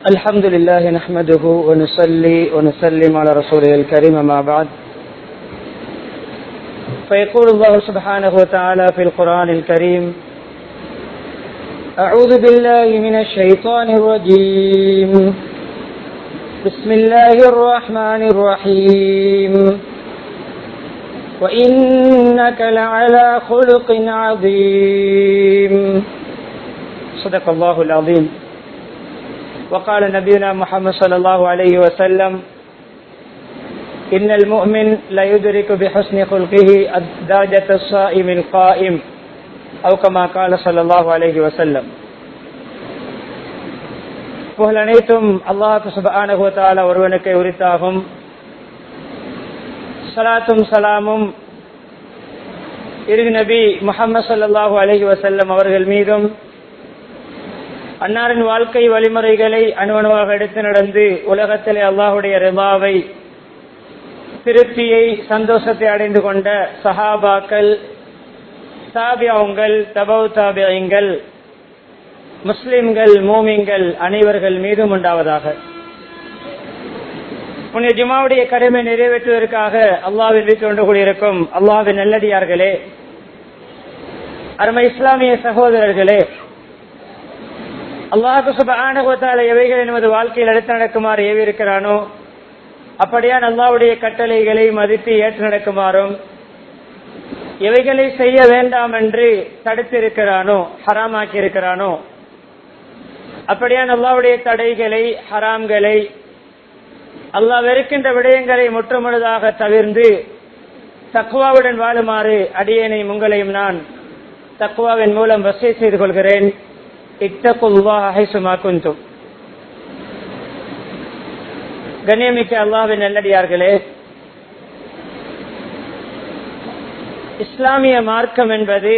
الحمد لله نحمده ونصلي ونسلم على رسوله الكريم ما بعد فيقول الله سبحانه وتعالى في القرآن الكريم أعوذ بالله من الشيطان الرجيم بسم الله الرحمن الرحيم وإنك لعلى خلق عظيم صدق الله العظيم وقال نبينا محمد صلى الله عليه وسلم إن المؤمن لا يدرك بحسن خلقه درجة الصائم القائم أو كما قال صلى الله عليه وسلم புகழ் அனைத்தும் அல்லாஹு சுபானுவத்தால ஒருவனுக்கு உரித்தாகும் சலாத்தும் சலாமும் இறுதி நபி முகமது சல்லாஹூ அலஹி வசல்லம் அவர்கள் மீதும் அன்னாரின் வாழ்க்கை வழிமுறைகளை அணுவணுவாக எடுத்து நடந்து உலகத்திலே அல்லாஹுடைய ரிபாவை திருப்தியை சந்தோஷத்தை அடைந்து கொண்ட சஹாபாக்கள் தாபியாவுங்கள் தபவு தாபியங்கள் முஸ்லிம்கள் மூமிங்கள் அனைவர்கள் மீதும் உண்டாவதாக உன்னை ஜுமாவுடைய கடமை நிறைவேற்றுவதற்காக அல்லாவின் வீட்டு கொண்டு கூடியிருக்கும் அல்லாவின் நல்லடியார்களே அருமை இஸ்லாமிய சகோதரர்களே அல்லாஹு சுபானுவத்தால எவைகள் நமது வாழ்க்கையில் எடுத்து நடக்குமாறு ஏவிருக்கிறானோ அப்படியான் அல்லாவுடைய கட்டளைகளை மதித்து ஏற்று நடக்குமாறும் எவைகளை செய்ய வேண்டாம் என்று தடுத்திருக்கிறானோ ஹராமாக்கி இருக்கிறானோ அப்படியான் அல்லாவுடைய தடைகளை ஹராம்களை அல்லாஹ் வெறுக்கின்ற விடயங்களை முற்றுமுழுதாக தவிர்ந்து தக்குவாவுடன் வாழுமாறு அடியேனை உங்களையும் நான் தக்குவாவின் மூலம் வசதி செய்து கொள்கிறேன் இத்தகுல்வாஹும் கண்ணியமிக்க அல்லாவின் நல்லடியார்களே இஸ்லாமிய மார்க்கம் என்பது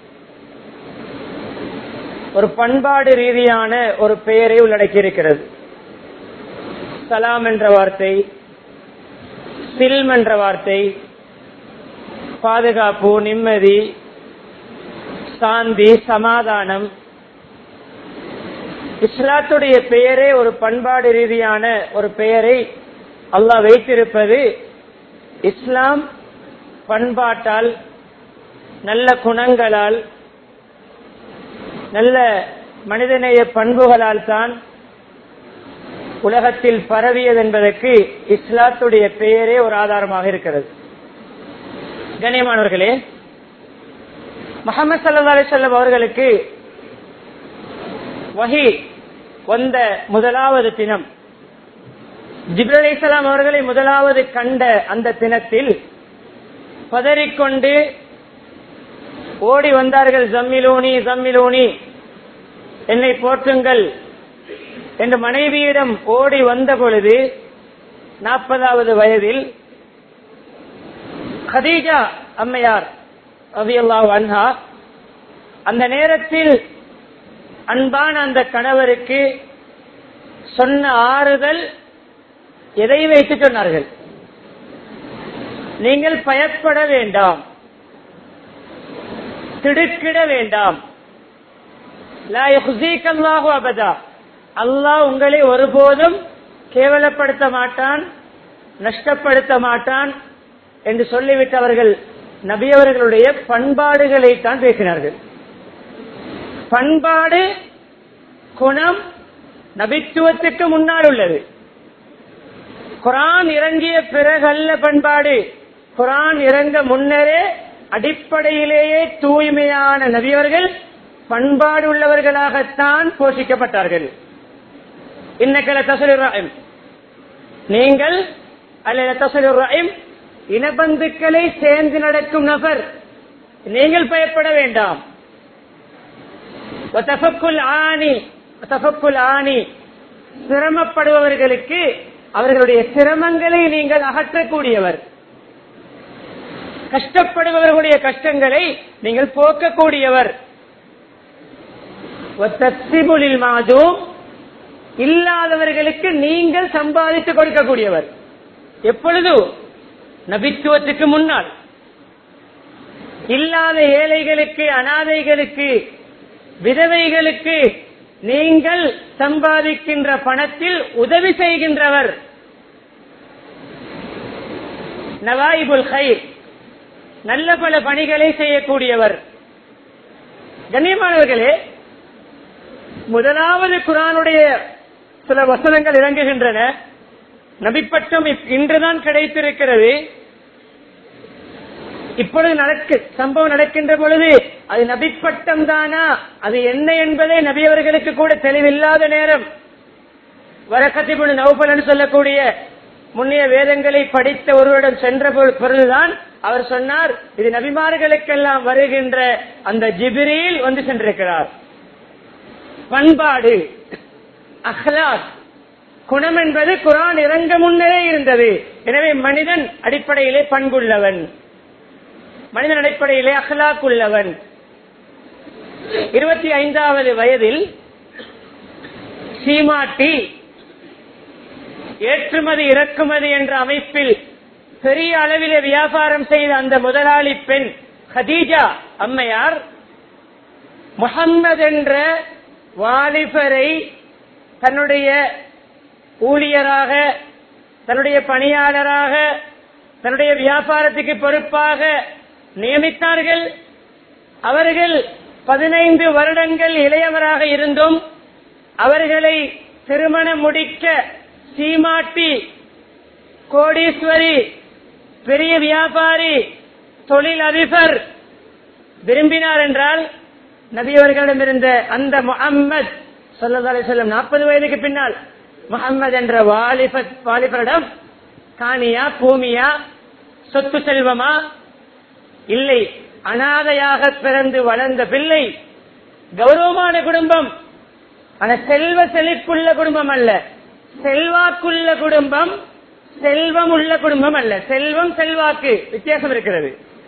ஒரு பண்பாடு ரீதியான ஒரு பெயரை உள்ளடக்கி இருக்கிறது சலாம் என்ற வார்த்தை சில்ம் என்ற வார்த்தை பாதுகாப்பு நிம்மதி சாந்தி சமாதானம் இஸ்லாத்துடைய பெயரே ஒரு பண்பாடு ரீதியான ஒரு பெயரை அல்லாஹ் வைத்திருப்பது இஸ்லாம் பண்பாட்டால் நல்ல குணங்களால் நல்ல மனிதநேய பண்புகளால் தான் உலகத்தில் பரவியது என்பதற்கு இஸ்லாத்துடைய பெயரே ஒரு ஆதாரமாக இருக்கிறது கண்ணியமானவர்களே முகமது சல்லா அலிசல்லம் அவர்களுக்கு வகி வந்த முதலாவது தினம் ஜிப்ரல் இஸ்லாம் அவர்களை முதலாவது கண்ட அந்த தினத்தில் பதறிக்கொண்டு ஓடி வந்தார்கள் ஜம்மிலோனி ஜம்மிலோனி என்னை போற்றுங்கள் என்று மனைவியிடம் ஓடி வந்த பொழுது நாற்பதாவது வயதில் ஹதீஜா அம்மையார் ரவியல்லாஹு அன்ஹா அந்த நேரத்தில் அன்பான அந்த கணவருக்கு சொன்ன ஆறுதல் எதை வைத்து சொன்னார்கள் நீங்கள் பயப்பட வேண்டாம் திடுக்கிட வேண்டாம் அபதா அல்லாஹ் உங்களை ஒருபோதும் கேவலப்படுத்த மாட்டான் நஷ்டப்படுத்த மாட்டான் என்று சொல்லிவிட்டவர்கள் நபியவர்களுடைய பண்பாடுகளை தான் பேசினார்கள் பண்பாடு குணம் நபித்துவத்துக்கு முன்னால் உள்ளது குரான் இறங்கிய பிறகல்ல பண்பாடு குரான் இறங்க முன்னரே அடிப்படையிலேயே தூய்மையான நபியவர்கள் பண்பாடு உள்ளவர்களாகத்தான் போஷிக்கப்பட்டார்கள் இன்னக்கல தசலுராயம் நீங்கள் அல்ல தசலுராயம் இனபந்துக்களை சேர்ந்து நடக்கும் நபர் நீங்கள் பயப்பட வேண்டாம் ஆணி ஆணி சிரமப்படுபவர்களுக்கு அவர்களுடைய சிரமங்களை நீங்கள் அகற்றக்கூடியவர் கஷ்டப்படுபவர்களுடைய கஷ்டங்களை நீங்கள் போக்கக்கூடியவர் மாதும் இல்லாதவர்களுக்கு நீங்கள் சம்பாதித்து கொடுக்கக்கூடியவர் எப்பொழுது நபித்துவத்துக்கு முன்னால் இல்லாத ஏழைகளுக்கு அனாதைகளுக்கு விதவைகளுக்கு நீங்கள் சம்பாதிக்கின்ற பணத்தில் உதவி செய்கின்றவர் நவாயிபுல் ஹைர் நல்ல பல பணிகளை செய்யக்கூடியவர் கண்ணியமானவர்களே முதலாவது குரானுடைய சில வசனங்கள் இறங்குகின்றன நபிப்பட்டம் இப்- இன்றுதான் கிடைத்திருக்கிறது இப்பொழுது நடக்கு சம்பவம் நடக்கின்ற பொழுது அது நபிப்பட்டம் தானா அது என்ன என்பதே நபி அவர்களுக்கு கூட தெளிவில்லாத நேரம் வரக்கத்திபுன் நௌபல் என்று சொல்லக்கூடிய முன்னைய வேதங்களை படித்த ஒருவரிடம் சென்ற பொ- பொழுதுதான் அவர் சொன்னார் இது நபிமார்களுக்கெல்லாம் வருகின்ற அந்த ஜிபிரியில் வந்து சென்றிருக்கிறார் பண்பாடு அஹ்லாக் குணம் என்பது குரான் இறங்க முன்னரே இருந்தது எனவே மனிதன் அடிப்படையிலே பண்புள்ளவன் மனிதன் அடிப்படையிலே அஹ்லாக் உள்ளவன் இருபத்தி ஐந்தாவது வயதில் சீமாட்டி ஏற்றுமதி இறக்குமதி என்ற அமைப்பில் பெரிய அளவிலே வியாபாரம் செய்த அந்த முதலாளி பெண் ஹதீஜா அம்மையார் முகம்மது என்ற வாலிபரை தன்னுடைய ஊழியராக தன்னுடைய பணியாளராக தன்னுடைய வியாபாரத்துக்கு பொறுப்பாக நியமித்தார்கள் அவர்கள் பதினைந்து வருடங்கள் இளையவராக இருந்தும் அவர்களை திருமணம் முடிக்க சீமாட்டி கோடீஸ்வரி பெரிய வியாபாரி தொழில் அதிபர் விரும்பினார் என்றால் நபியவர்களிடம் இருந்த அந்த முகம்மது சொல்லதாலே சொல்லும் நாற்பது வயதுக்கு பின்னால் முகம்மது என்ற வாலிப வாலிபரிடம் காணியா பூமியா சொத்து செல்வமா இல்லை அனாதையாக பிறந்து வளர்ந்த பிள்ளை கௌரவமான குடும்பம் ஆனா செல்வ செழிப்புள்ள குடும்பம் அல்ல செல்வாக்குள்ள குடும்பம் செல்வம் உள்ள குடும்பம் அல்ல செல்வம் செல்வாக்கு வித்தியாசம் இருக்கிறது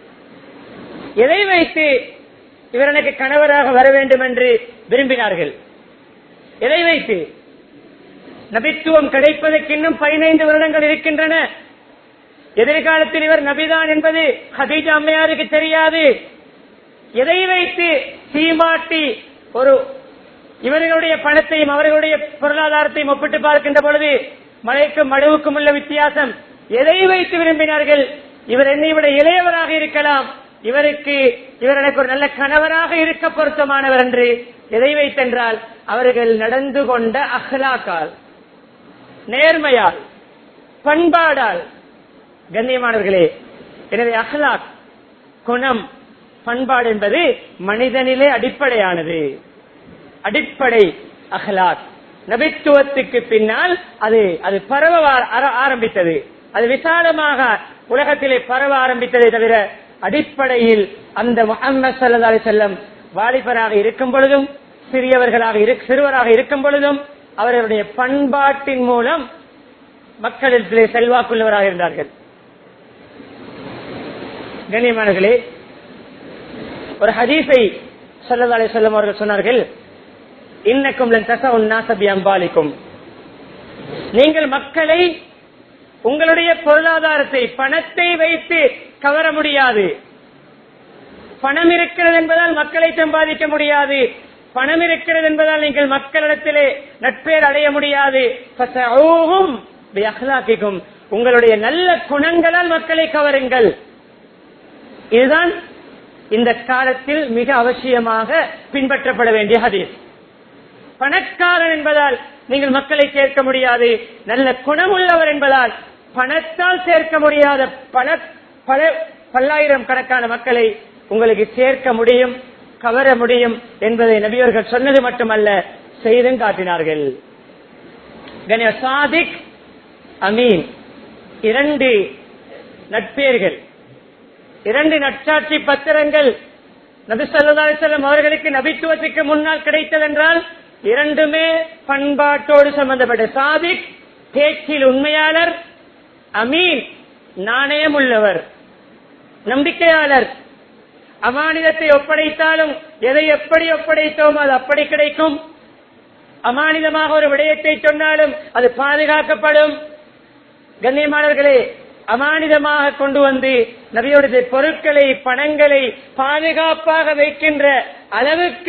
எதை வைத்து இவர் எனக்கு கணவராக வர வேண்டும் என்று விரும்பினார்கள் எதை வைத்து நபித்துவம் கிடைப்பதற்கு இன்னும் பதினைந்து வருடங்கள் இருக்கின்றன எதிர்காலத்தில் இவர் நபிதான் என்பது ஹதீஜா அம்மையாருக்கு தெரியாது எதை வைத்து சீமாட்டி ஒரு இவர்களுடைய பணத்தையும் அவர்களுடைய பொருளாதாரத்தையும் ஒப்பிட்டு பார்க்கின்ற பொழுது மழைக்கும் மடுவுக்கும் உள்ள வித்தியாசம் எதை வைத்து விரும்பினார்கள் இவர் என்னை விட இளையவராக இருக்கலாம் இவருக்கு இவர் எனக்கு ஒரு நல்ல கணவராக இருக்க பொருத்தமானவர் என்று எதை வைத்தென்றால் அவர்கள் நடந்து கொண்ட அஹ்லாக்கால் நேர்மையால் பண்பாடால் கண்ணியமானவர்களே எனவே அஹ்லாக் குணம் பண்பாடு என்பது மனிதனிலே அடிப்படையானது அடிப்படை அஹ்லாக் நபித்துவத்துக்கு பின்னால் அது அது பரவ ஆர- ஆரம்பித்தது அது விசாலமாக உலகத்திலே பரவ ஆரம்பித்ததை தவிர அடிப்படையில் அந்த முகம்மது சல்லா அலி செல்லம் வாலிபராக இருக்கும் பொழுதும் சிறியவர்களாக இரு- சிறுவராக இருக்கும் பொழுதும் அவர்களுடைய பண்பாட்டின் மூலம் மக்களிடத்திலே செல்வாக்குள்ளவராக இருந்தார்கள் கண்ணியமானர்களே ஒரு ஹதீஸை சல்லா அலி செல்லம் அவர்கள் சொன்னார்கள் இன்னக்கும் தசபி அம்பாலிக்கும் நீங்கள் மக்களை உங்களுடைய பொருளாதாரத்தை பணத்தை வைத்து கவர முடியாது பணம் இருக்கிறது என்பதால் மக்களை சம்பாதிக்க முடியாது பணம் இருக்கிறது என்பதால் நீங்கள் மக்களிடத்திலே நட்பேர் அடைய முடியாது ஃபசஊஹும் பிஅக்லாகிக்கும். உங்களுடைய நல்ல குணங்களால் மக்களை கவருங்கள் இதுதான் இந்த காலத்தில் மிக அவசியமாக பின்பற்றப்பட வேண்டிய ஹதீஸ் பணக்காரன் என்பதால் நீங்கள் மக்களை சேர்க்க முடியாது நல்ல குணமுள்ளவர் என்பதால் பணத்தால் சேர்க்க முடியாத பல பல பல்லாயிரம் கணக்கான மக்களை உங்களுக்கு சேர்க்க முடியும் கவர முடியும் என்பதை நபியவர்கள் சொன்னது மட்டுமல்ல செய்தும் காட்டினார்கள் கண்ணிய சாதிக் அமீன் இரண்டு நட்பேர்கள் இரண்டு நட்சாட்சி பத்திரங்கள் நபி ஸல்லல்லாஹு அலைஹி வஸல்லம் அவர்களுக்கு நபித்துவத்துக்கு முன்னால் கிடைத்ததென்றால் இரண்டுமே பண்பாட்டோடு சம்பந்தப்பட்ட சாதிக் பேச்சில் உண்மையாளர் அமீன் நாணயம் உள்ளவர் நம்பிக்கையாளர் அமானிதத்தை ஒப்படைத்தாலும் எதை எப்படி ஒப்படைத்தோமோ அது அப்படி கிடைக்கும் அமானிதமாக ஒரு விடயத்தை சொன்னாலும் அது பாதுகாக்கப்படும் கண்ணியமானவர்களே அமானிதமாக கொண்டு வந்து நபியோடைய பொருட்களை பணங்களை பாதுகாப்பாக வைக்கின்ற அளவுக்கு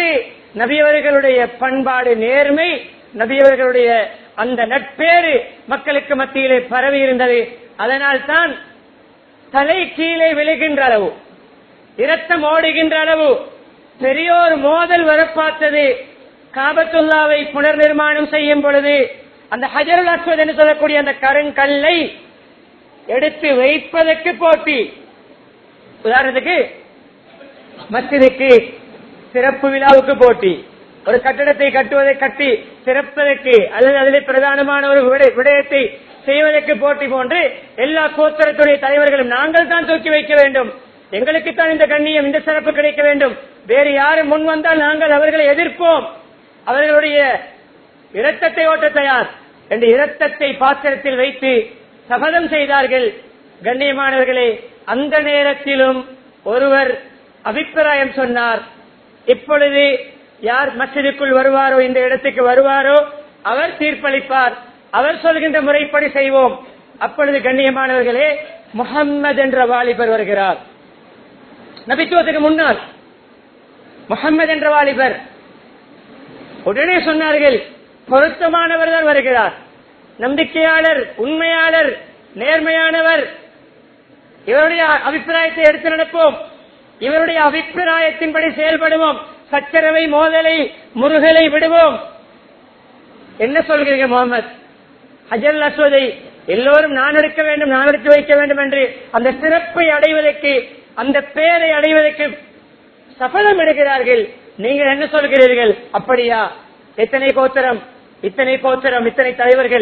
நபியவர்களுடைய பண்பாடு நேர்மை நபியவர்களுடைய அந்த நட்பேறு மக்களுக்கு மத்தியிலே பரவி இருந்தது அதனால் தான் தலை கீழே விழுகின்ற அளவு இரத்தம் ஓடுகின்ற அளவு பெரியோர் மோதல் வரப்பார்த்தது காபத்துல்லாவை புனர் நிர்மாணம் செய்யும் பொழுது அந்த ஹஜருல் அஸ்வத் என்று சொல்லக்கூடிய அந்த கருங்கல்லை எடுத்து வைப்பதற்கு போட்டி உதாரணத்துக்கு மஸ்ஜிதுக்கு சிறப்பு விழாவுக்கு போட்டி ஒரு கட்டடத்தை கட்டுவதை கட்டி சிறப்பதற்கு அல்லது அதிலே பிரதானமான ஒரு விடய- விடயத்தை செய்வதற்கு போட்டி போன்று எல்லா கோத்தரத்துடைய தலைவர்களும் நாங்கள் தான் தூக்கி வைக்க வேண்டும் எங்களுக்கு தான் இந்த கண்ணியம் இந்த சிறப்பு கிடைக்க வேண்டும் வேறு யாரும் முன் வந்தால் நாங்கள் அவர்களை எதிர்ப்போம் அவர்களுடைய இரத்தத்தை ஓட்ட தயார் என்று இரத்தத்தை பாத்திரத்தில் வைத்து சபதம் செய்தார்கள் கண்ணியமானவர்களே அந்த நேரத்திலும் ஒருவர் அபிப்பிராயம் சொன்னார் இப்பொழுது யார் மஸ்ஜிதுக்குள் வருவாரோ இந்த இடத்துக்கு வருவாரோ அவர் தீர்ப்பளிப்பார் அவர் சொல்கின்ற முறைப்படி செய்வோம் அப்பொழுது கண்ணியமானவர்களே முஹம்மது என்ற வாலிபர் வருகிறார் நபித்துவத்துக்கு முன்னால் முஹம்மது என்ற வாலிபர் உடனே சொன்னார்கள் பொருத்தமானவர் தான் வருகிறார் நம்பிக்கையாளர் உண்மையாளர் நேர்மையானவர் இவருடைய அபிப்பிராயத்தை எடுத்து நடப்போம் இவருடைய அபிப்பிராயத்தின்படி செயல்படுவோம் சச்சரவை மோதலை முருகலை விடுவோம் என்ன சொல்கிறீங்க முகமது ஹஜல் அஸ்வதை எல்லோரும் நான் எடுக்க வேண்டும் நான் எடுத்து வைக்க வேண்டும் என்று அந்த சிறப்பை அடைவதற்கு அந்த பேரை அடைவதற்கு சபதம் எடுக்கிறார்கள் நீங்கள் என்ன சொல்கிறீர்கள் அப்படியா எத்தனை கோத்திரம் இத்தனை கோத்திரம் இத்தனை தலைவர்கள்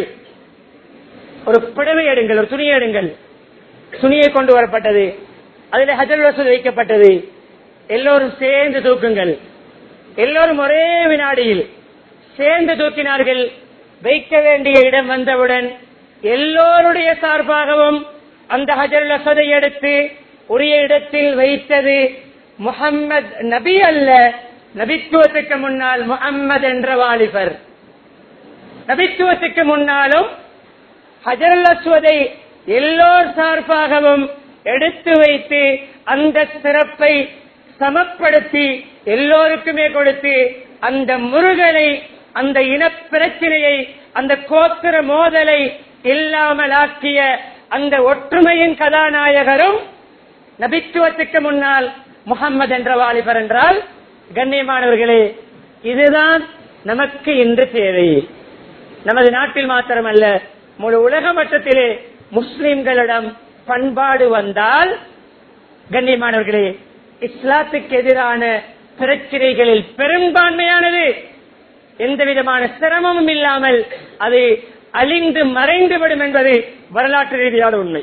ஒரு புடவை எடுங்கள் ஒரு துணி எடுங்கள் துணியை கொண்டு வரப்பட்டது அதில் ஹஜல் வசூல் வைக்கப்பட்டது எல்லோரும் சேர்ந்து தூக்குங்கள் எல்லோரும் ஒரே வினாடியில் சேர்ந்து தூக்கினார்கள் வைக்க வேண்டிய இடம் வந்தவுடன் எல்லோருடைய சார்பாகவும் அந்த ஹஜல் அசதை எடுத்து உரிய இடத்தில் வைத்தது முஹம்மது நபி அல்ல நபித்துவத்துக்கு முன்னால் முஹம்மது என்ற வாலிபர் நபித்துவத்துக்கு முன்னாலும் ஹஜரல் அஸ்வதை எல்லோர் சார்பாகவும் எடுத்து வைத்து அந்த சிறப்பை சமப்படுத்தி எல்லோருக்குமே கொடுத்து அந்த முருகனை அந்த இனப்பிரச்சனையை அந்த கோத்திர மோதலை இல்லாமலாக்கிய அந்த ஒற்றுமையின் கதாநாயகரும் நபித்துவத்துக்கு முன்னால் முகம்மது என்ற வாலிபர் என்றால் கண்ணியமானவர்களே இதுதான் நமக்கு இன்று தேவை நமது நாட்டில் மாத்திரமல்ல முழு உலக மட்டத்திலே முஸ்லிம்களிடம் பண்பாடு வந்தால் கண்ணியமானவர்களே இஸ்லாத்துக்கு எதிரான பிரச்சனைகளில் பெரும்பான்மையானது எந்த விதமான சிரமமும் இல்லாமல் அது அழிந்து மறைந்து விடும் என்பது வரலாற்று ரீதியான உண்மை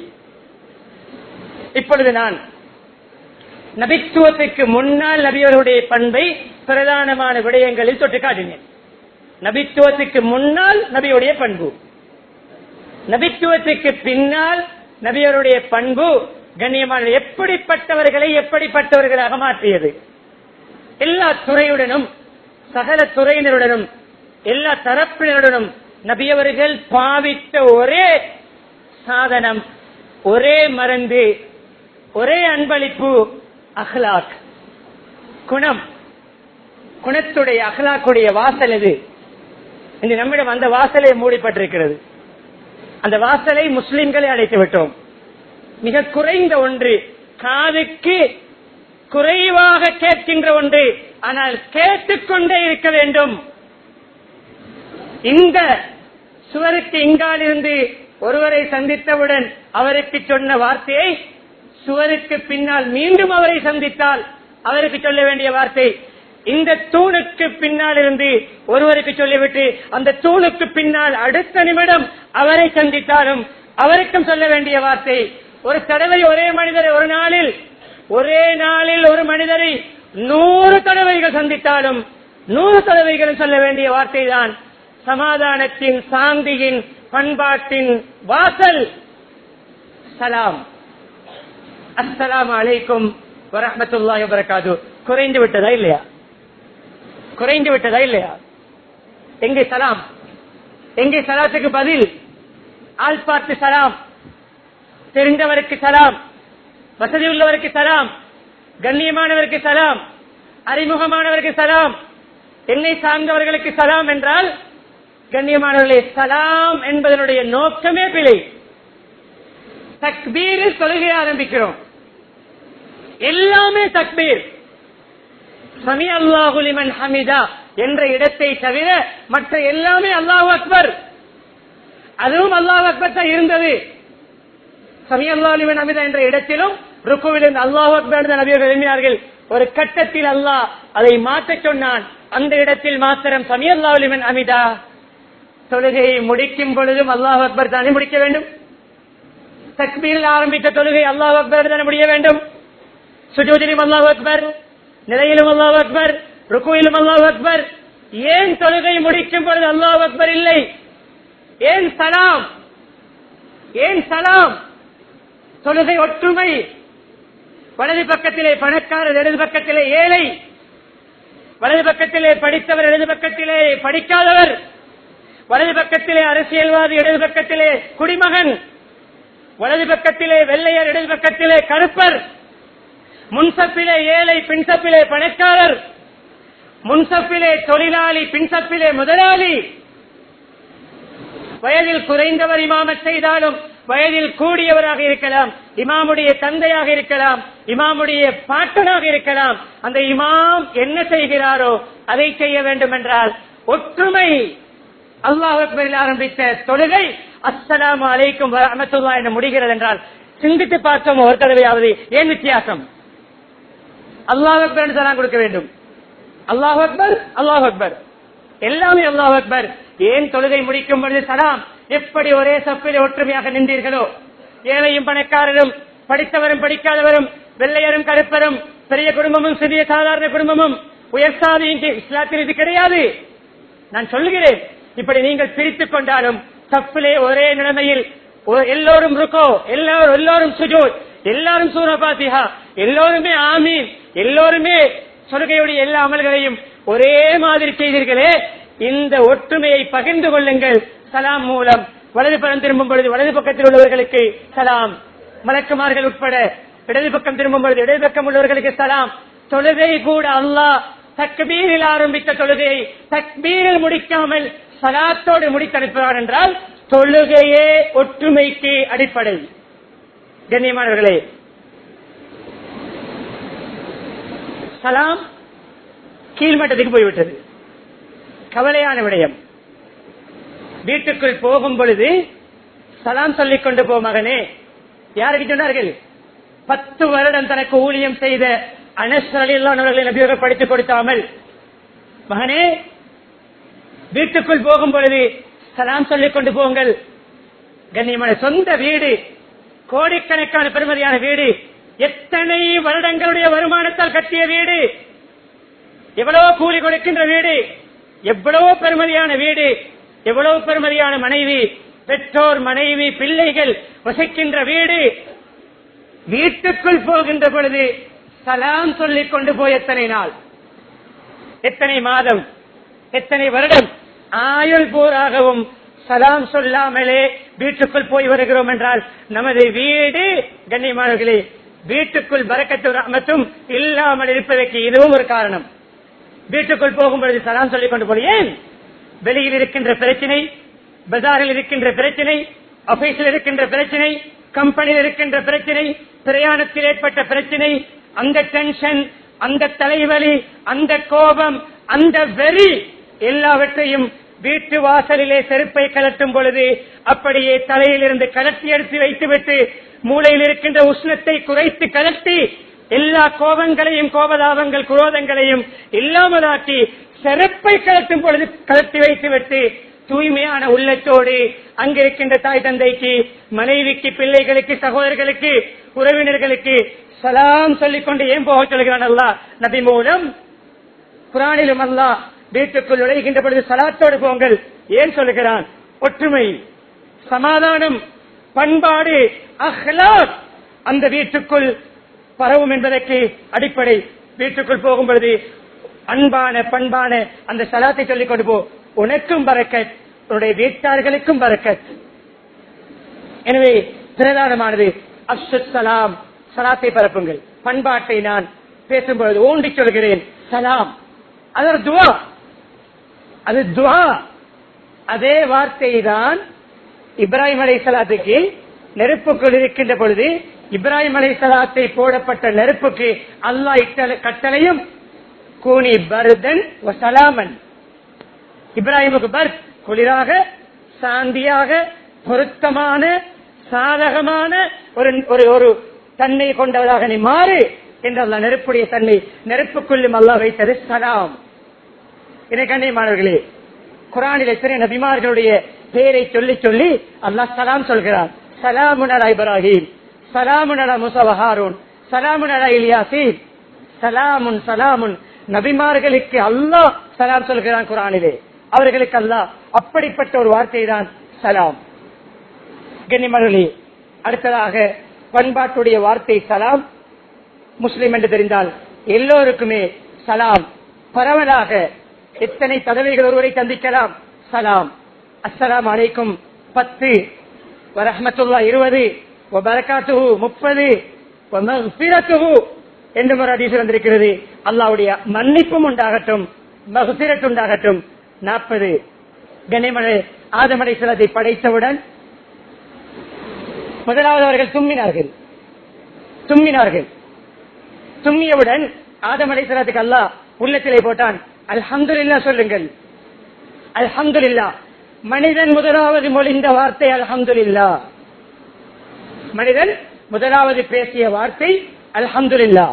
இப்பொழுது நான் நபித்துவத்துக்கு முன்னால் நபியவருடைய பண்பை பிரதானமான விடயங்களில் தொட்டு காட்டினேன் நபித்துவத்துக்கு முன்னால் நபியுடைய பண்பு நபித்துவத்துக்கு பின்னால் நபியருடைய பண்பு கண்ணியமான எப்படிப்பட்டவர்களை எப்படிப்பட்டவர்களாக மாற்றியது எல்லா துறையுடனும் சகல துறையினருடனும் எல்லா தரப்பினருடனும் நபியவர்கள் பாவித்த ஒரே சாதனம் ஒரே மருந்து ஒரே அன்பளிப்பு அஹ்லாக் குணம் குணத்துடைய அஹ்லாக்குடைய வாசல் எது இந்த நம்மிடம் அந்த வாசலை மூடிப்பட்டிருக்கிறது அந்த வாசலை முஸ்லிம்களை அழைத்து விட்டோம் மிக குறைந்த ஒன்று காதுக்கு குறைவாக கேட்கின்ற ஒன்று ஆனால் கேட்டுக்கொண்டே இருக்க வேண்டும் இந்த சுவருக்கு இங்காலிருந்து ஒருவரை சந்தித்தவுடன் அவருக்கு சொன்ன வார்த்தையை சுவருக்கு பின்னால் மீண்டும் அவரை சந்தித்தால் அவருக்கு சொல்ல வேண்டிய வார்த்தை இந்த தூணுக்கு பின்னால் இருந்து ஒருவருக்கு சொல்லிவிட்டு அந்த தூணுக்கு பின்னால் அடுத்த நிமிடம் அவரை சந்தித்தாலும் அவருக்கும் சொல்ல வேண்டிய வார்த்தை ஒரு தடவை ஒரே மனிதரை ஒரு நாளில் ஒரே நாளில் ஒரு மனிதரை நூறு தடவைகள் சந்தித்தாலும் நூறு தடவைகளும் சொல்ல வேண்டிய வார்த்தை தான் சமாதானத்தின் சாந்தியின் பண்பாட்டின் வாசல் சலாம் அஸ்ஸலாமு அலைக்கும் வரஹ்மத்துல்லாஹி வபரகாது குறைந்து விட்டதா இல்லையா குறைந்து விட்டதா இல்லையா எங்கே சலாம் எங்கே சலாத்துக்கு பதில் ஆள் பார்த்து சலாம் தெரிந்தவருக்கு சலாம் வசதி உள்ளவருக்கு சலாம் கண்ணியமானவருக்கு சலாம் அறிமுகமானவருக்கு சலாம் என்னை சார்ந்தவர்களுக்கு சலாம் என்றால் கண்ணியமானவர்களே சலாம் என்பதனுடைய நோக்கமே பிழை தக்பீரில் தொழுகை ஆரம்பிக்கிறோம் எல்லாமே தக்பீர் சமி அல்லாஹுலிமன் ஹமிதா என்ற இடத்தை தவிர மற்ற எல்லாமே அல்லாஹ் அக்பர் அதுவும் அல்லாஹ் அக்பர் தான் இருந்தது சமி அல்லாஹுலிமன் ஹமிதா என்ற இடத்திலும் ருக்குவில் அல்லாஹ் அக்பர் என்று நபியர்கள் எழுதினார்கள் ஒரு கட்டத்தில் அல்லாஹ் அதை மாற்றச் சொன்னான் அந்த இடத்தில் மாத்திரம் சமி அல்லாஹுலிமன் ஹமிதா தொழுகையை முடிக்கும் பொழுதும் அல்லாஹ் அக்பர் தானே முடிக்க வேண்டும் தக்பீரில் ஆரம்பித்த தொழுகை அல்லாஹ் அக்பர் தானே முடிய வேண்டும் சுஜூதிலும் அல்லாஹ் அக்பர் நிலையிலும் அல்லாஹ் அக்பர் ருக்குவிலும் அல்லாஹ் அக்பர் ஏன் தொழுகை முடிக்கும் பொழுது அல்லாஹ் அக்பர் இல்லை ஏன் சலாம் ஏன் சலாம் தொழுகை ஒற்றுமை வலது பக்கத்திலே பணக்காரர் இடது பக்கத்திலே ஏழை வலது பக்கத்திலே படித்தவர் இடது பக்கத்திலே படிக்காதவர் வலது பக்கத்திலே அரசியல்வாதி இடது பக்கத்திலே குடிமகன் வலது பக்கத்திலே வெள்ளையர் இடது பக்கத்திலே கருப்பர் முன்சப்பிலே ஏழை பின்சப்பிலே பணக்காரர் முன்சப்பிலே தொழிலாளி பின்சப்பிலே முதலாளி வயதில் குறைந்தவர் இமாமத் செய்தாலும் வயதில் கூடியவராக இருக்கலாம் இமாமுடைய தந்தையாக இருக்கலாம் இமாமுடைய பாட்டனாக இருக்கலாம் அந்த இமாம் என்ன செய்கிறாரோ அதை செய்ய வேண்டும் என்றால் ஒற்றுமை அல்லாஹ் அக்பரில் ஆரம்பித்த தொழுகை அஸ்ஸலாமு அலைக்கும் வரமத்துல்லா என்று முடிகிறது என்றால் சிந்தித்து பார்த்தோம் ஒரு தடவையாவது ஏன் வித்தியாசம் அல்லாஹ் அக்பர் என்று சலாம் கொடுக்க வேண்டும் அல்லாஹ் அக்பர் அல்லாஹ் அக்பர் எல்லாமே அல்லாஹ் அக்பர் ஏன் தொழுகை முடிக்கும் பொழுது சலாம் எப்படி ஒரே சப்பில் ஒற்றுமையாக நின்றீர்களோ ஏழையும் பணக்காரரும் படித்தவரும் படிக்காதவரும் வெள்ளையரும் கருப்பரும் பெரிய குடும்பமும் சிறிய சாதாரண குடும்பமும் உயர்சாதி இங்கு இஸ்லாத்தில் இது கிடையாது நான் சொல்லுகிறேன் இப்படி நீங்கள் பிரித்துக் கொண்டாலும் சப்பிலே ஒரே நிலைமையில் ஒ- எல்லோரும் ருக்கோ எல்லோரும் எல்லோரும் சுஜூத் எல்லாரும் சூரபாத்திஹா எல்லோருமே ஆமீன் எல்லோருமே சொல்கையுடைய எல்லா அமல்களையும் ஒரே மாதிரி செய்தீர்களே இந்த ஒற்றுமையை பகிர்ந்து கொள்ளுங்கள் சலாம் மூலம் வலது பக்கம் திரும்பும் பொழுது வலது பக்கத்தில் உள்ளவர்களுக்கு சலாம் மலக்குமார்கள் உட்பட இடது பக்கம் திரும்பும் பொழுது இடது பக்கம் உள்ளவர்களுக்கு சலாம் தொழுகை கூட அல்லாஹ் தக்பீரில் ஆரம்பித்த தொழுகையை தக்பீரில் முடிக்காமல் சலாத்தோடு முடித்தனுப்புவார் என்றால் தொழுகையே ஒற்றுமைக்கு அடிப்படை கண்ணியமானவர்களே சலாம் கீழ்மட்டத்துக்கு போய்விட்டது கவலையான விடயம் வீட்டுக்குள் போகும் பொழுது சலாம் சொல்லிக் கொண்டு போ மகனே யாருக்கு சொன்னார்கள் பத்து வருடம் தனக்கு ஊழியம் செய்த அனஸ்வரில்லானவர்களை நபியர்கள் படித்துக் கொடுத்தாமல் மகனே வீட்டுக்குள் போகும் பொழுது சலாம் சொல்லிக் கொண்டு போங்கள் கண்ணியமான சொந்த வீடு கோடிக்கணக்கான பெருமதியான வீடு எத்தனை வருடங்களுடைய வருமானத்தால் கட்டிய வீடு எவ்வளவு கூலி கொடுக்கின்ற வீடு எவ்வளவு பெருமதியான வீடு எவ்வளவு பெருமதியான மனைவி பெற்றோர் மனைவி பிள்ளைகள் வசிக்கின்ற வீடு வீட்டுக்குள் போகின்ற பொழுது சலாம் சொல்லிக் கொண்டு போய் எத்தனை நாள் எத்தனை மாதம் எத்தனை வருடம் ஆயுள் போராகவும் சலாம் சொல்லாமலே வீட்டுக்குள் போய் வருகிறோம் என்றால் நமது வீடு கண்ணியமானவர்களே வீட்டுக்குள் பறக்கத்து ரஹ்மத்தும் இல்லாமல் இருப்பதற்கு இதுவும் ஒரு காரணம் வீட்டுக்குள் போகும் பொழுது சலாம் சொல்லிக் கொண்டு போய் ஏன் வெளியில் இருக்கின்ற பிரச்சனை பஜாரில் இருக்கின்ற பிரச்சனை ஆபீஸில் இருக்கின்ற பிரச்சனை கம்பெனியில் இருக்கின்ற பிரச்சனை பிரயாணத்தில் ஏற்பட்ட பிரச்சனை அந்த டென்ஷன் அந்த தலைவலி அந்த கோபம் அந்த வெறி எல்லாவற்றையும் வீட்டு வாசலிலே செருப்பை கலட்டும் பொழுது அப்படியே தலையில் இருந்து கலட்டி எடுத்து வைத்துவிட்டு மூளையில் இருக்கின்ற உஷ்ணத்தை குறைத்து கலட்டி எல்லா கோபங்களையும் கோபதாபங்கள் குரோதங்களையும் இல்லாமலாக்கி செருப்பை கலட்டும் பொழுது கலட்டி வைத்துவிட்டு தூய்மையான உள்ளத்தோடு அங்கிருக்கின்ற தாய் தந்தைக்கு மனைவிக்கு பிள்ளைகளுக்கு சகோதரர்களுக்கு உறவினர்களுக்கு சலாம் சொல்லிக் கொண்டு ஏன் போக சொல்கிறான் அல்லா நபி மூலம் குரானிலும் அல்லாஹ் வீட்டுக்குள் நுழைகின்ற பொழுது சலாத்தோடு போங்கள் ஏன் சொல்லுகிறான் ஒற்றுமை சமாதானம் பண்பாடு அஹ்லாக் அந்த வீட்டுக்குள் பரவும் என்பதற்கு அடிப்படை வீட்டுக்குள் போகும் பொழுது அன்பான பண்பான அந்த சலாத்தை சொல்லிக் கொண்டு போ உனக்கும் பறக்கத் உன்னுடைய வீட்டார்களுக்கும் பறக்கத் எனவே பிரதானமானது அப்சுத் சலாம் சலாத்தை பரப்புங்கள் பண்பாட்டை நான் பேசும்பொழுது ஊண்டி சொல்கிறேன் சலாம் அதர் துவா அது துவா அதே வார்த்தை தான் இப்ராஹிம் அலை சலாத்துக்கு நெருப்புக்குள் இருக்கின்ற பொழுது இப்ராஹிம் அலை சலாத்தை போடப்பட்ட நெருப்புக்கு அல்லாஹ் இட்ட கட்டளையும் கூனி பர்தன் சலாமன் இப்ராஹிமுக்கு பர்த் குளிராக சாந்தியாக பொருத்தமான சாதகமான ஒரு ஒரு ஒரு தன்மை கொண்டவராக நீ மாறு என்று அல்லாஹ் நெருப்புடைய தன்மை நெருப்புக்குள்ளும் அல்லாஹ் வைத்தது சலாம் இதை கண்ணியமானவர்களே குரானில் எத்தனை நபிமார்களுடைய பெயரை சொல்லி சொல்லி அல்லாஹ் சலாம் சொல்கிறார் சலாமுன் அலா இப்ராஹிம் சலாமுன் அலா முசவ ஹாரூன் சலாமுன் அலா இலியாசீன் சலாமுன் சலாமுன் நபிமார்களுக்கு அல்லாஹ் சலாம் சொல்கிறான் குரானிலே அவர்களுக்கு அல்லாஹ் அப்படிப்பட்ட ஒரு வார்த்தை தான் சலாம் கண்ணியமானவர்களே அடுத்ததாக பண்பாட்டுடைய வார்த்தை சலாம் முஸ்லிம் என்று தெரிந்தால் எல்லோருக்குமே சலாம் பரவலாக எத்தனை தடவைகள் ஒருவரை சந்திக்கலாம் சலாம் அஸ்ஸலாம் அலைக்கும் பத்து வரஹமத்துல்லா இருபது வரகாத்துஹு முப்பது மகபிரத்துஹு என்று ஒரு அதிசயம் வந்திருக்கிறது அல்லாவுடைய மன்னிப்பும் உண்டாகட்டும் மகசிரத்து உண்டாகட்டும் நாற்பது கனிமலை ஆதமடை சிலத்தை படைத்தவுடன் முதலாவது அவர்கள் தும்மினார்கள் தும்மினார்கள் தும்மியவுடன் ஆதம் அலைசலாத்துக்கு அல்லாஹ் உள்ளத்திலே போட்டான் அல்ஹம்துலில்லா சொல்லுங்கள் அல்ஹம்துலில்லா மனிதன் முதலாவது மொழிந்த வார்த்தை அல்ஹம்துலில்லா மனிதன் முதலாவது பேசிய வார்த்தை அல்ஹம்துலில்லா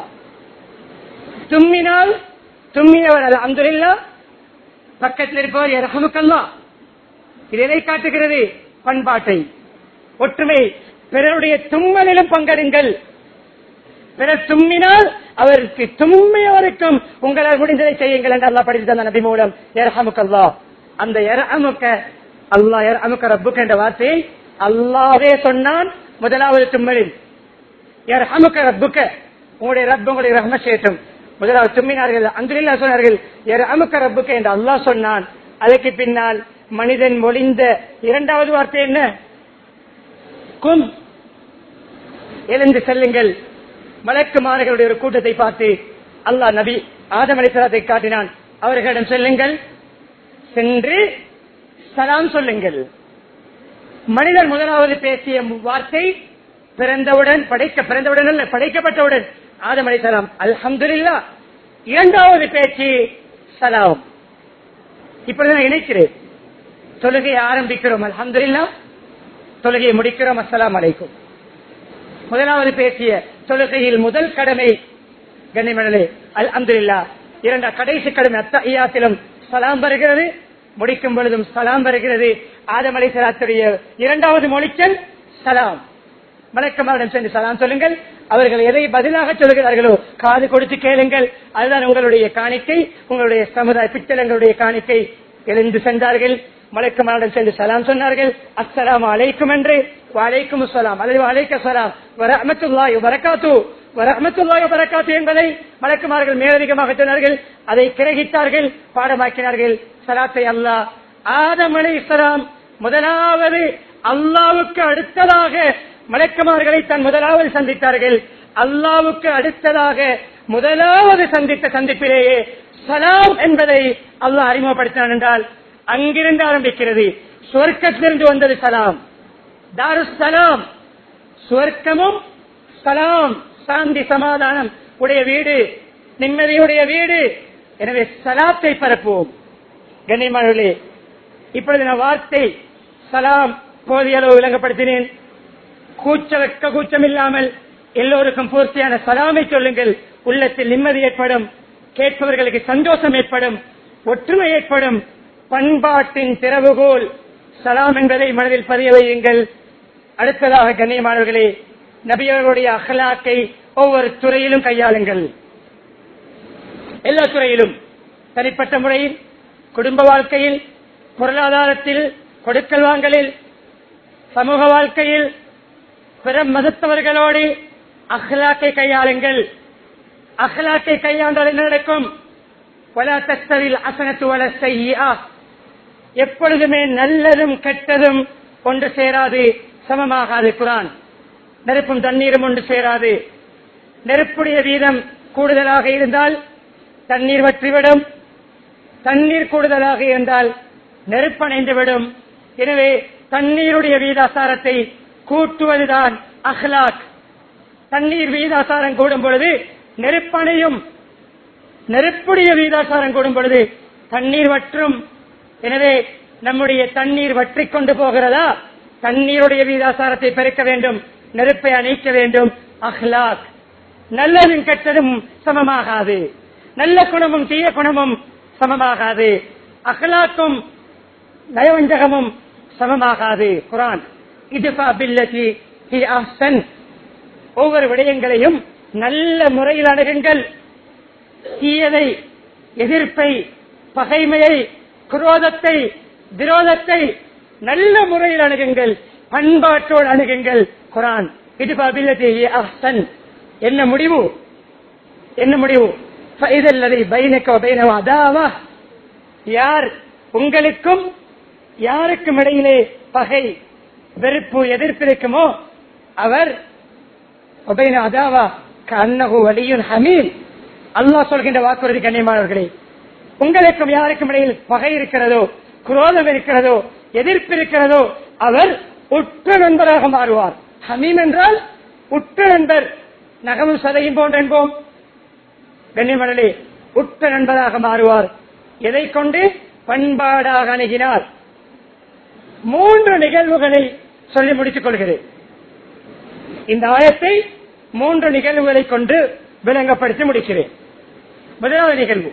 தும்மினால் தும்மியவர் அல்ஹம்துலில்லா பக்கத்தில் இருப்பவர் இரஹமுக்கல்லா இது எதை காட்டுகிறது பண்பாட்டை ஒற்றுமை பிறருடைய தும்மலிலும் பங்கெடுங்கள் பிறர் தும்மினால் அவருக்கு தும்மியவருக்கும் உங்களால் முடிந்ததை செய்யுங்கள் என்று அல்லா படித்து தந்த நபி மூலம் எரஹமுக்கல்லா அந்த எரஹமுக்க அல்லா எரஹமுக்க ரப்புக்கு என்ற வார்த்தையை அல்லாவே சொன்னான் முதலாவது தும்மலில் எரஹமுக்க ரப்புக்க உங்களுடைய ரப்பு உங்களுடைய ரஹம சேட்டும் முதலாவது தும்மினார்கள் அங்குலில்லா சொன்னார்கள் எரஹமுக்க ரப்புக்க என்று அல்லாஹ் சொன்னான் அதற்கு பின்னால் மனிதன் மொழிந்த இரண்டாவது வார்த்தை என்ன கும் எழுந்து செல்லுங்கள் மலக்குமார்களுடைய ஒரு கூட்டத்தை பார்த்து அல்லாஹ் நபி ஆதம் அலிசலாத்தை காட்டினான் அவர்களிடம் செல்லுங்கள் சென்று சலாம் சொல்லுங்கள் மனிதர் முதலாவது பேசிய வார்த்தை பிறந்தவுடன் படைக்க பிறந்தவுடன் அல்ல படைக்கப்பட்டவுடன் ஆதம் அலிசலாம் அல்ஹம்துலில்லா இரண்டாவது பேச்சு சலாம் இப்படிதான் இணைக்கிறேன் தொழுகையை ஆரம்பிக்கிறோம் அல்ஹம்துலில்லா தொழுகையை முடிக்கிறோம் அஸ்ஸலாம் அலைக்கும் முதலாவது பேசிய தொழுகையில் முதல் கடமை கண்ணிமணலே அல் அந்துல்லா இரண்டா கடைசி கடமை அத்தையாத்திலும் சலாம் வருகிறது முடிக்கும் பொழுதும் சலாம் வருகிறது ஆதம் அலை சலாத்துடைய இரண்டாவது மொழிச்சல் சலாம் மலக்கமாரிடம் சென்று சலாம் சொல்லுங்கள் அவர்கள் எதை பதிலாக சொல்கிறார்களோ காது கொடுத்து கேளுங்கள் அதுதான் உங்களுடைய காணிக்கை உங்களுடைய சமுதாய பித்தளங்களுடைய காணிக்கை எழுந்து சென்றார்கள் மலக்குமாரிடம் சென்று சலாம் சொன்னார்கள் அஸ்ஸலாம் அலைக்கும் என்று வலைக்கும் சலாம் அல்லது வலைக்க சலாம் வரமத்துல்லாய் வரக்காத்து வரமத்துல்லாய் வரக்காத்து என்பதை மலக்குமார்கள் மேலதிகமாக சொன்னார்கள் அதை கிரகித்தார்கள் பாடமாக்கினார்கள் சலாத்தை அல்லாஹ் ஆதம் அலை இஸ்லாம் முதலாவது அல்லாவுக்கு அடுத்ததாக மலக்குமார்களை தன் முதலாவது சந்தித்தார்கள் அல்லாவுக்கு அடுத்ததாக முதலாவது சந்தித்த சந்திப்பிலேயே சலாம் என்பதை அல்லாஹ் அறிமுகப்படுத்தினான் என்றால் அங்கிருந்து ஆரம்பிக்கிறது சுவர்க்கத்திலிருந்து வந்தது சலாம் தாருசலாம் சுவர்க்கமும் சலாம் சாந்தி சமாதானம் உடைய வீடு நிம்மதியுடைய வீடு எனவே சலாத்தை பரப்புவோம் கண்ணியமானவர்களே இப்பொழுது நான் வார்த்தை சலாம் போதிய அளவு விளங்கப்படுத்தினேன் கூச்ச வெக்க கூச்சம் இல்லாமல் எல்லோருக்கும் பூர்த்தியான சலாமை சொல்லுங்கள் உள்ளத்தில் நிம்மதி ஏற்படும் கேட்பவர்களுக்கு சந்தோஷம் ஏற்படும் ஒற்றுமை ஏற்படும் பண்பாட்டின் திறவுகோல் சலாம் என்பதை மனதில் பதிய வையுங்கள் அடுத்ததாக கண்ணியமானவர்களே நபியவர்களுடைய அகலாக்கை ஒவ்வொரு துறையிலும் கையாளுங்கள் எல்லா துறையிலும் தனிப்பட்ட முறையில் குடும்ப வாழ்க்கையில் பொருளாதாரத்தில் கொடுக்கல் வாங்கலில் சமூக வாழ்க்கையில் பிற மதத்தவர்களோடு அஹ்லாக்கை கையாளுங்கள் அஹ்லாக்கை கையாண்டால் என்ன நடக்கும் வலா தஸ்தவில் அசனத்து வல செய்யா எப்பொழுதுமே நல்லதும் கெட்டதும் ஒன்று சேராது சமமாகாது குரான் நெருப்பும் தண்ணீரும் ஒன்று சேராது நெருப்புடைய வீதம் கூடுதலாக இருந்தால் தண்ணீர் வற்றிவிடும் தண்ணீர் கூடுதலாக இருந்தால் நெருப்பணைந்துவிடும் எனவே தண்ணீருடைய வீதாசாரத்தை கூட்டுவதுதான் அஹ்லாக் தண்ணீர் வீதாசாரம் கூடும் பொழுது நெருப்பணையும் நெருப்புடைய வீதாசாரம் கூடும் பொழுது தண்ணீர் வற்றும் எனவே நம்முடைய தண்ணீர் வற்றிக் கொண்டு போகிறதா தண்ணீருடைய வீதாசாரத்தை பெருக்க வேண்டும் நெருப்பை அணைக்க வேண்டும் அஹ்லாக் நல்லதும் கெட்டதும் சமமாகாது நல்ல குணமும் தீய குணமும் சமமாகாது அஹ்லாக்கும் நயவஞ்சகமும் சமமாகாது குரான் இது ஒவ்வொரு விடயங்களையும் நல்ல முறையில் அணுகுங்கள் தீயதை எதிர்ப்பை பகைமையை குரோதத்தை விரோதத்தை நல்ல முறையில் அணுகுங்கள் பண்பாட்டோடு அணுகுங்கள் குரான் இது அஹ்சன் என்ன முடிவு என்ன முடிவு இதல்லதை பைனக்க பைனவா அதாவா யார் உங்களுக்கும் யாருக்கும் இடையிலே பகை வெறுப்பு எதிர்ப்பு இருக்குமோ அவர் ஒபைன அதாவா கண்ணகு வலியுன் ஹமீல் அல்லாஹ் சொல்கின்ற வாக்குறுதி கண்ணியமானவர்களே உங்களுக்கும் யாருக்கும் இடையில் பகை இருக்கிறதோ குரோதம் இருக்கிறதோ எதிர்ப்பு இருக்கிறதோ அவர் உற்ற நண்பராக மாறுவார் ஹமீம் என்றால் உற்ற நண்பர் நகமும் சதையும் போன்ற என்போம் கண்ணியமணலே உற்ற நண்பராக மாறுவார் எதை கொண்டு பண்பாடாக அணுகினார் மூன்று நிகழ்வுகளை சொல்லி முடித்துக் கொள்கிறேன் இந்த ஆயத்தை மூன்று நிகழ்வுகளை கொண்டு விளங்கப்படுத்தி முடிக்கிறேன் முதலாவது நிகழ்வு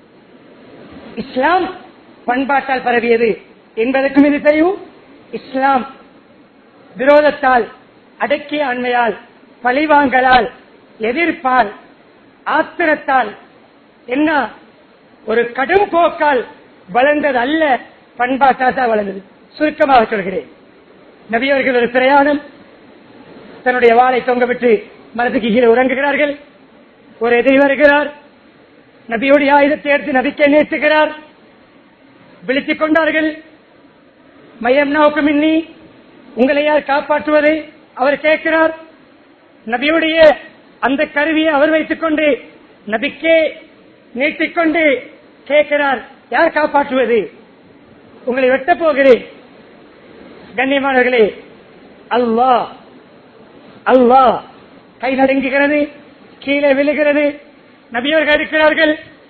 இஸ்லாம் பண்பாட்டால் பரவியது என்பதற்கும் இது தெரியும் இஸ்லாம் விரோதத்தால் அடக்கிய அண்மையால் பழிவாங்கலால் எதிர்ப்பால் ஆத்திரத்தால் என்ன ஒரு கடும் போக்கால் வளர்ந்தது அல்ல பண்பாட்டால் தான் வளர்ந்தது சுருக்கமாக சொல்கிறேன் நபியவர்கள் ஒரு பிரயாணம் தன்னுடைய வாளை தொங்கவிட்டு மரத்துக்கு கீழே உறங்குகிறார்கள் ஒரு எதிரி வருகிறார் நபியுடைய ஆயுதத்தை எடுத்து நபிக்கை நேற்றுகிறார் விழித்துக் கொண்டார்கள் மையம் நோக்கம் இன்னி உங்களை யார் காப்பாற்றுவது அவர் கேட்கிறார் நபியுடைய அந்த கருவியை அவர் வைத்துக் கொண்டு நபிக்கே நீட்டிக்கொண்டு கேட்கிறார் யார் காப்பாற்றுவது உங்களை வெட்டப் போகிறேன் கண்ணியமானவர்களே அல்லாஹ் அல்லாஹ் கை நடுங்குகிறது கீழே விழுகிறது நபியவர்கள் இருக்கிறார்கள்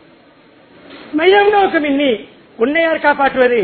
மையம் நோக்கம் இன்னி உன்னை யார் காப்பாற்றுவது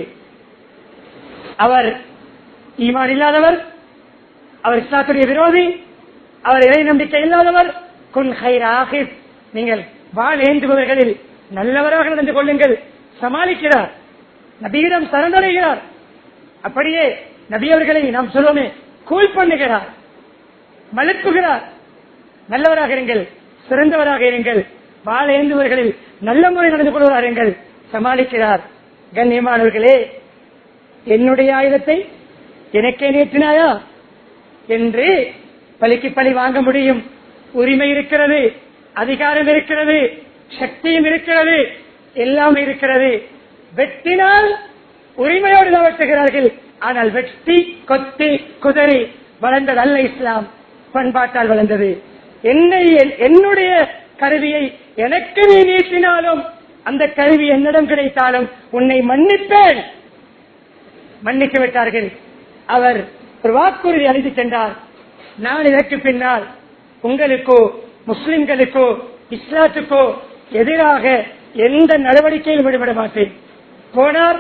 அவர் ஈமான் இல்லாதவர் அவர் இஸ்லாத்துடைய விரோதி அவர் இறை நம்பிக்கை இல்லாதவர் குன் ஹைர் ஆஹிப் நீங்கள் வாழ் ஏந்துபவர்களில் நல்லவராக நடந்து கொள்ளுங்கள் சமாளிக்கிறார் நபியிடம் சரணடைகிறார் அப்படியே நபியவர்களை நாம் சொல்லுவோமே கூல் பண்ணுகிறார் மலுப்புகிறார் நல்லவராக இருங்கள் சிறந்தவராக இருங்கள் வாழ ஏந்துவர்களில் நல்ல முறை நடந்து கொள்வராக இருங்கள் சமாளிக்கிறார் கண்ணியமானவர்களே என்னுடைய ஆயுதத்தை எனக்கே நேற்றினாயா என்று பலிக்கு பலி வாங்க முடியும் உரிமை இருக்கிறது அதிகாரம் இருக்கிறது சக்தியும் இருக்கிறது எல்லாம் இருக்கிறது வெட்டினால் உரிமையோடு தான் வெட்டுகிறார்கள் ஆனால் வெட்டி கொத்தி குதறி வளர்ந்தது அல்ல இஸ்லாம் பண்பாட்டால் வளர்ந்தது என்னை என்னுடைய கருவியை எனக்கு நீ நீட்டினாலும் அந்த கருவி என்னிடம் கிடைத்தாலும் உன்னை மன்னிப்பேன் மன்னித்து விட்டார்கள் அவர் ஒரு வாக்குறுதி அளித்து சென்றார் நான் இதற்கு பின்னால் உங்களுக்கோ முஸ்லிம்களுக்கோ இஸ்லாத்துக்கோ எதிராக எந்த நடவடிக்கையிலும் ஈடுபட மாட்டேன் போனார்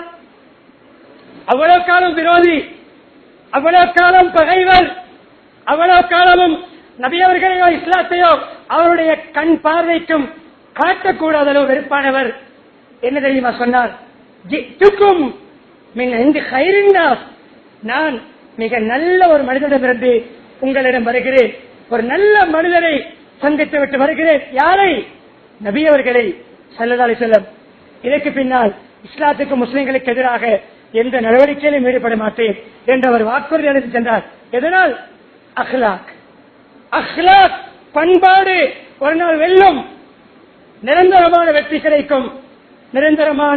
அவ்வளவு காலம் விரோதி அவ்வளவு காலம் பகைவர் அவ்வளவு காலமும் நபியவர்களையோ இஸ்லாத்தையோ அவருடைய கண் பார்வைக்கும் காட்டக்கூடாத அளவு வெறுப்பானவர் என்ன தெரியுமா சொன்னார் ஜித்துக்கும் மின் ஐந்து ஹைரின்னாஸ் நான் மிக நல்ல ஒரு மனிதனிடமிருந்து உங்களிடம் வருகிறேன் ஒரு நல்ல மனிதரை சந்தித்து விட்டு வருகிறேன் யாரை நபியவர்களை சல்லதாலி செல்லம் இதற்கு பின்னால் இஸ்லாத்துக்கு முஸ்லிம்களுக்கு எதிராக எந்த நடவடிக்கையிலும் ஈடுபட மாட்டேன் என்று அவர் வாக்குறுதி அளித்து சென்றார் எதனால் அஹ்லாக் அஹ்லாக் பண்பாடு ஒரு நாள் வெல்லும் நிரந்தரமான வெற்றி கிடைக்கும் நிரந்தரமான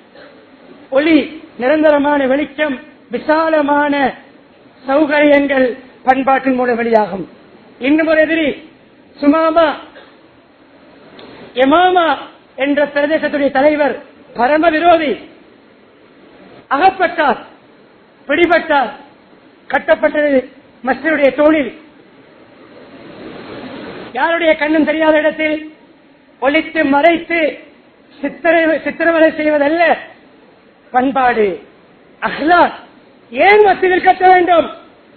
ஒளி நிரந்தரமான வெளிச்சம் விசாலமான சௌகரியங்கள் பண்பாட்டின் மூலம் வெளியாகும் இன்னும் ஒரு எதிரி சுமாமா எமாமா என்ற பிரதேசத்துடைய தலைவர் பரம விரோதி அகப்பட்டார் பிடிபட்டார் கட்டப்பட்டது மஸ்தருடைய தோளில் யாருடைய கண்ணும் தெரியாத இடத்தில் ஒளித்து மறைத்து சித்திரை சித்திரவதை செய்வதல்ல பண்பாடு அஹ்லாக் ஏன் மத்தியில் கட்ட வேண்டும்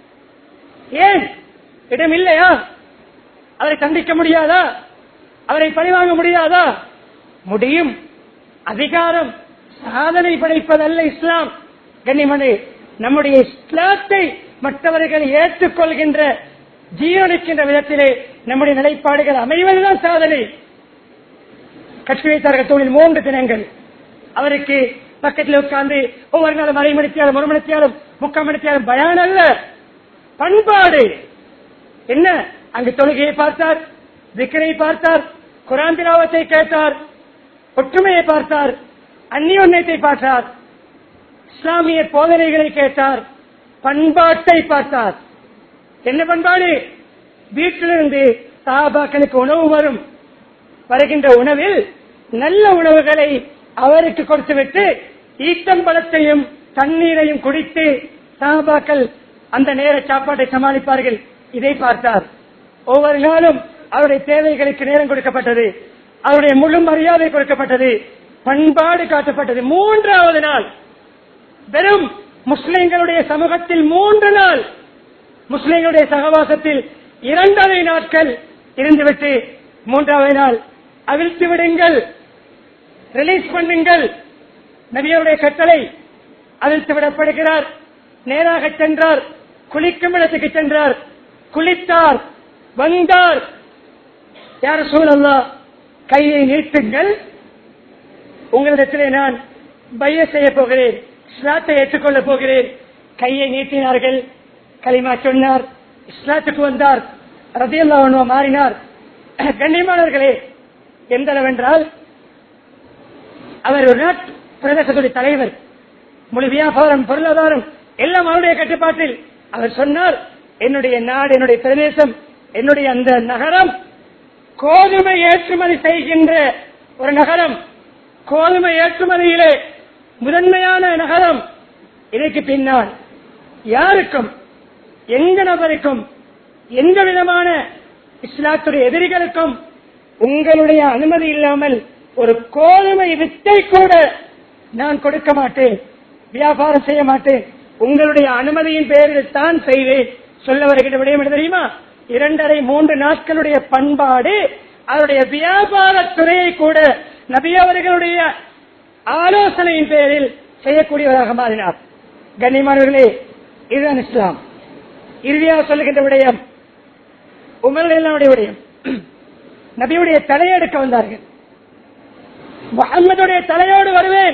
ஏன் இடம் இல்லையா அவரை கண்டிக்க முடியாதா அவரை பழிவாங்க முடியாதா முடியும் அதிகாரம் சாதனை படைப்பதல்ல இஸ்லாம் கண்ணிமணி நம்முடைய இஸ்லாத்தை மற்றவர்கள் ஏற்றுக்கொள்கின்ற ஜீவனிக்கின்ற விதத்திலே நம்முடைய நிலைப்பாடுகள் அமைவதுதான் சாதனை கட்சி வைத்தார்கள் தொழில் மூன்று தினங்கள் அவருக்கு பக்கத்தில் உட்கார்ந்து ஒவ்வொரு நாளும் அரை மணித்தியாலும் ஒரு மணித்தியாலும் முக்கால் மணித்தியாலும் பயான் அல்ல பண்பாடு என்ன அங்கு தொழுகையை பார்த்தார் திக்கரை பார்த்தார் குரான் திலாவத்தை கேட்டார் ஒற்றுமையை பார்த்தார் அந்நியோன்யத்தை பார்த்தார் இஸ்லாமிய போதனைகளை கேட்டார் பண்பாட்டை பார்த்தார் என்ன பண்பாடு வீட்டிலிருந்து சாபாக்களுக்கு உணவு வரும் வருகின்ற உணவில் நல்ல உணவுகளை அவருக்கு கொடுத்துவிட்டு ஈட்டம்பழத்தையும் தண்ணீரையும் குடித்து சாபாக்கள் அந்த நேர சாப்பாட்டை சமாளிப்பார்கள் இதை பார்த்தார் ஒவ்வொரு நாளும் அவருடைய தேவைகளுக்கு நேரம் கொடுக்கப்பட்டது அவருடைய முழு மரியாதை கொடுக்கப்பட்டது பண்பாடு காட்டப்பட்டது மூன்றாவது நாள் வெறும் முஸ்லிம்களுடைய சமூகத்தில் மூன்று நாள் முஸ்லிம்களுடைய சகவாசத்தில் இரண்டரை நாட்கள் இருந்துவிட்டு மூன்றாவது நாள் அவிழ்த்து விடுங்கள் ரிலீஸ் பண்ணுங்கள் நபியருடைய கட்டளை அவிழ்த்து விடப்படுகிறார் நேராக சென்றார் குளிக்கும் இடத்துக்கு சென்றார் குளித்தார் வந்தார் யார் சூழல்லா கையை நீட்டுங்கள் உங்களிடத்திலே நான் பைய செய்ய போகிறேன் இஸ்லாத்தை ஏற்றுக்கொள்ளப் போகிறேன் கையை நீட்டினார்கள் களிமா சொன்னார் இஸ்லாத்துக்கு வந்தார் ரதியல்லா மாறினார் கண்ணியமானவர்களே எந்த அளவென்றால் அவர் ஒரு நாட் பிரதேசத்துடைய தலைவர் முழு வியாபாரம் பொருளாதாரம் எல்லாம் அவருடைய கட்டுப்பாட்டில் அவர் சொன்னார் என்னுடைய நாடு என்னுடைய பிரதேசம் என்னுடைய அந்த நகரம் கோதுமை ஏற்றுமதி செய்கின்ற ஒரு நகரம் கோதுமை ஏற்றுமதியிலே முதன்மையான நகரம் இதற்கு பின்னால் யாருக்கும் எந்த நபருக்கும் எந்த விதமான இஸ்லாத்துடைய எதிரிகளுக்கும் உங்களுடைய அனுமதி இல்லாமல் ஒரு கோதுமை வித்தை கூட நான் கொடுக்க மாட்டேன் வியாபாரம் செய்ய மாட்டேன் உங்களுடைய அனுமதியின் பெயரில் தான் செய்வேன் சொல்ல வருகின்ற விடயம் என்ன தெரியுமா இரண்டரை மூன்று நாட்களுடைய பண்பாடு அவருடைய வியாபார துறையை கூட நபி அவர்களுடைய ஆலோசனையின் பெயரில் செய்யக்கூடியவராக மாறினார் கண்ணியமானவர்களே இதுதான் இஸ்லாம் இறுதியாக சொல்லுகின்ற விடயம் உமர்களுடைய விடயம் நபியுடைய தலையெடுக்க வந்தார்கள் முகம்மதுடைய தலையோடு வருவேன்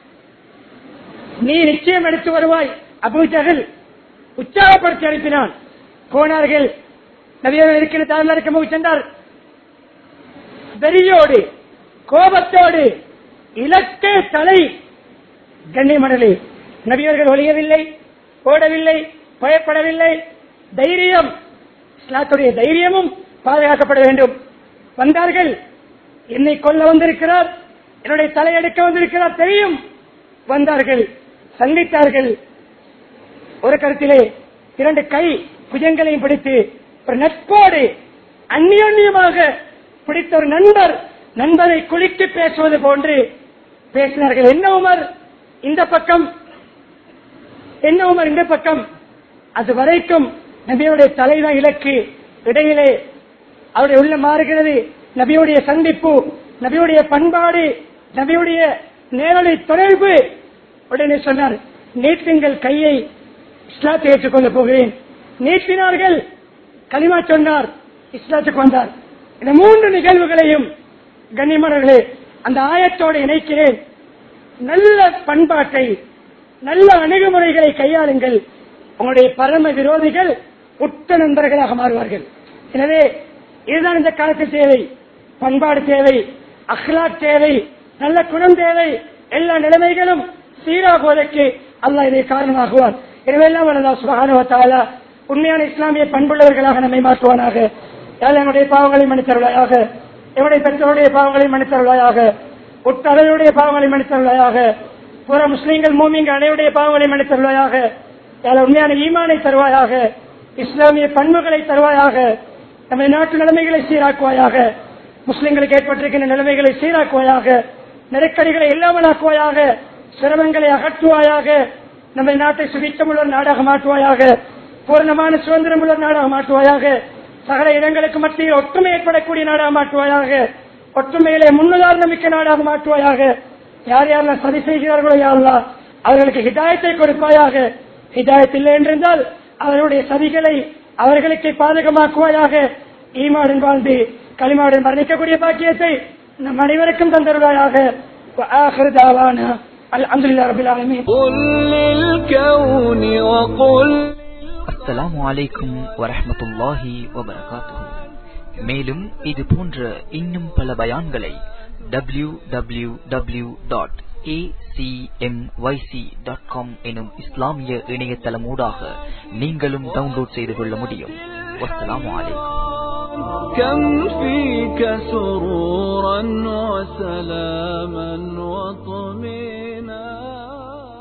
நீ நிச்சயம் எடுத்து வருவாய் அபு ஜஹல் உற்சாகப்படுத்தி அனுப்பினான் போனார்கள் நபியர்கள் இருக்கிற தாழ்நடக்க சென்றார் வெறியோடு கோபத்தோடு இலக்கே தலை கண்ணியமடலே நபியர்கள் ஒழியவில்லை ஓடவில்லை பயப்படவில்லை தைரியம் இஸ்லாத்துடைய தைரியமும் பாதுகாக்கப்பட வேண்டும் வந்தார்கள் என்னை கொல்ல வந்திருக்கிறார் என்னுடைய தலையெடுக்க வந்திருக்கிறார் தெரியும் வந்தார்கள் சந்தித்தார்கள் ஒரு கருத்திலே இரண்டு கை புஜங்களையும் பிடித்து ஒரு நட்போடு அந்நியோன்யமாக பிடித்த ஒரு நண்பர் நண்பரை குளித்து பேசுவது போன்று பேசினார்கள் என்ன உமர் இந்த பக்கம் என்ன உமர் இந்த பக்கம் அது வரைக்கும் நபியுடைய தலைதான் இலக்கு இடையிலே அவருடைய உள்ள மாறுகிறது நபியுடைய சந்திப்பு நபியுடைய பண்பாடு நபியுடைய நேரடி தொடர்பு உடனே சொன்னார் நீட்டுங்கள் கையை இஸ்லாத்தை ஏற்றுக்கொள்ளப் போகிறேன் நீட்டினார்கள் களிமா சொன்னார் இஸ்லாத்துக்கு வந்தார் இந்த மூன்று நிகழ்வுகளையும் கண்ணியமானவர்களே அந்த ஆயத்தோடு இணைக்கிறேன் நல்ல பண்பாட்டை நல்ல அணுகுமுறைகளை கையாளுங்கள் உங்களுடைய பரம விரோதிகள் உட்ட நண்பர்களாக மாறுவார்கள் எனவே இதுதான் இந்த காலத்தில் தேவை பண்பாடு தேவை அஹ்லாக் தேவை நல்ல குணம் தேவை எல்லா நிலைமைகளும் சீராகுவதற்கு அல்லாஹ் இதை காரணமாகுவார் எனவே எல்லாம் அல்லா சுகானுவத்தால உண்மையான இஸ்லாமிய பண்புள்ளவர்களாக நம்மை மாற்றுவானாக யாழ் என்னுடைய பாவங்களை மன்னித்தருளாயாக என்னுடைய பெற்றோருடைய பாவங்களை மன்னித்தருளாயாக உட்கடலுடைய பாவங்களை மன்னித்தருள்வாயாக புற முஸ்லீம்கள் மூமிங்கள் அனைவருடைய பாவங்களை மன்னித்தருள்வாயாக யார் உண்மையான ஈமானை தருவாயாக இஸ்லாமிய பண்புகளை தருவாயாக நமது நாட்டு நிலைமைகளை சீராக்குவாயாக முஸ்லிம்களுக்கு ஏற்பட்டிருக்கின்ற நிலைமைகளை சீராக்குவாயாக நெருக்கடிகளை இல்லாமலாக்குவாயாக சிரமங்களை அகற்றுவாயாக நமது நாட்டை சுபித்தமுள்ள நாடாக மாற்றுவாயாக பூர்ணமான சுதந்திரம் உள்ள நாடாக மாற்றுவாயாக சகல இடங்களுக்கு மத்தியில் ஒற்றுமை ஏற்படக்கூடிய நாடாக மாற்றுவாயாக ஒற்றுமையிலே முன்னுதாரணம் மிக்க நாடாக மாற்றுவாயாக யார் யாரெல்லாம் சதி செய்கிறார்களோ யாரெல்லாம் அவர்களுக்கு ஹிதாயத்தை கொடுப்பாயாக ஹிதாயத் இல்லை என்றிருந்தால் அவர்களுடைய சதிகளை அவர்களுக்கு பாதகமாக்குவாயாக ஈமாடன் வாழ்ந்து களிமாடன் மரணிக்கக்கூடிய பாக்கியத்தை நம் அனைவருக்கும் தந்தருவாயாக அல்ஹம்துலில்லாஹி ரபில் ஆலமீன் قل للكون وقل அஸ்ஸலாமு அலைக்கும் வரஹ்மத்துல்லாஹி வபரகாத்துஹு மேலும் இது போன்ற இன்னும் பல பயான்களை W W W dot dot com எனும் இஸ்லாமிய இணையதளமூடாக நீங்களும் டவுன்லோட் செய்து கொள்ள முடியும் வஸ்ஸலாமு அலைக்கும் كم فيك سرورا وسلاما